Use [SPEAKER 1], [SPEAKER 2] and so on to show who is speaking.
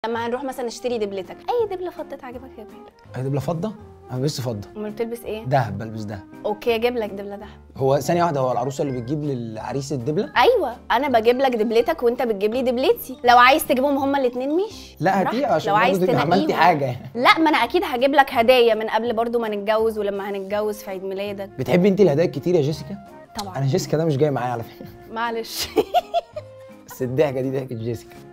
[SPEAKER 1] لما هنروح مثلا نشتري دبلتك اي دبله فضه تعجبك هجيبها لك
[SPEAKER 2] هي دبله فضه انا بلبس فضه
[SPEAKER 1] امال بتلبس ايه
[SPEAKER 2] دهب بلبس دهب
[SPEAKER 1] اوكي اجيب لك دبله دهب
[SPEAKER 2] هو ثانيه واحده هو العروسه اللي بتجيب للعريس الدبله
[SPEAKER 1] ايوه انا بجيب لك دبلتك وانت بتجيب لي دبلتي لو عايز تجيبهم هما الاثنين مش
[SPEAKER 2] لا هاتيه
[SPEAKER 1] براحتك.
[SPEAKER 2] عشان
[SPEAKER 1] لو عايز
[SPEAKER 2] برضه تبقي عملتي
[SPEAKER 1] تنقيهم.
[SPEAKER 2] حاجه يعني
[SPEAKER 1] لا ما انا اكيد هجيب لك هدايا من قبل برضو ما نتجوز ولما هنتجوز في عيد ميلادك
[SPEAKER 2] بتحبي انت الهدايا الكتير يا جيسيكا
[SPEAKER 1] طبعا
[SPEAKER 2] انا جيسيكا ده مش جاي معايا على فكره
[SPEAKER 1] معلش
[SPEAKER 2] بس الضحكه دي ضحكه جيسيكا